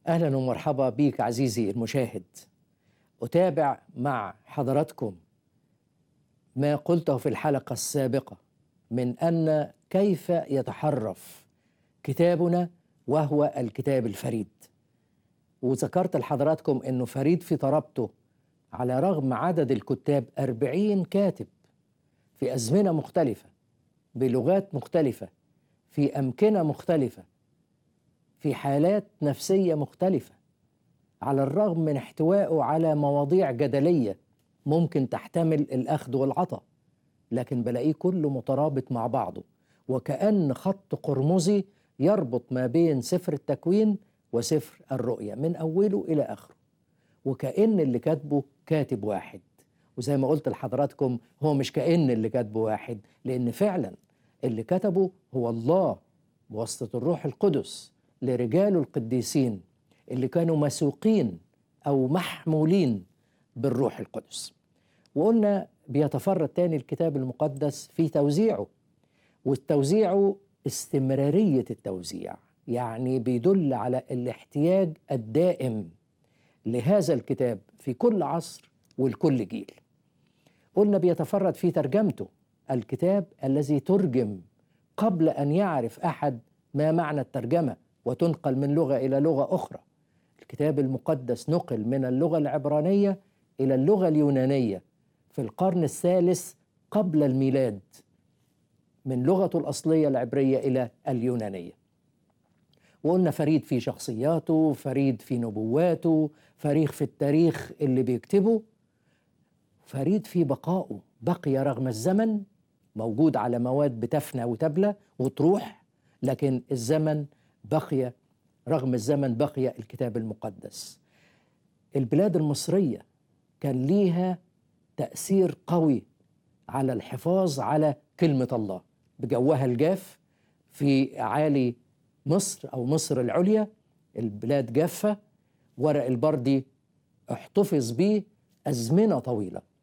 اهلا ومرحبا بك عزيزي المشاهد اتابع مع حضراتكم ما قلته في الحلقه السابقه من ان كيف يتحرف كتابنا وهو الكتاب الفريد وذكرت لحضراتكم انه فريد في طربته على رغم عدد الكتاب أربعين كاتب في أزمنة مختلفة بلغات مختلفة في أمكنة مختلفة في حالات نفسية مختلفة على الرغم من احتوائه على مواضيع جدلية ممكن تحتمل الأخذ والعطاء لكن بلاقيه كله مترابط مع بعضه وكأن خط قرمزي يربط ما بين سفر التكوين وسفر الرؤيا من أوله إلى آخره وكأن اللي كاتبه كاتب واحد وزي ما قلت لحضراتكم هو مش كأن اللي كاتبه واحد لأن فعلا اللي كتبه هو الله بواسطة الروح القدس لرجاله القديسين اللي كانوا مسوقين أو محمولين بالروح القدس وقلنا بيتفرد تاني الكتاب المقدس في توزيعه والتوزيعه استمرارية التوزيع يعني بيدل على الاحتياج الدائم لهذا الكتاب في كل عصر ولكل جيل قلنا بيتفرد في ترجمته الكتاب الذي ترجم قبل أن يعرف أحد ما معنى الترجمة وتنقل من لغة إلى لغة أخرى الكتاب المقدس نقل من اللغة العبرانية إلى اللغة اليونانية في القرن الثالث قبل الميلاد من لغته الأصلية العبرية إلى اليونانية وقلنا فريد في شخصياته فريد في نبواته فريد في التاريخ اللي بيكتبه فريد في بقائه بقي رغم الزمن موجود على مواد بتفنى وتبلى وتروح لكن الزمن بقي رغم الزمن بقي الكتاب المقدس البلاد المصرية كان ليها تأثير قوي على الحفاظ على كلمة الله بجوها الجاف في عالي مصر أو مصر العليا البلاد جافة ورق البردي احتفظ به أزمنة طويلة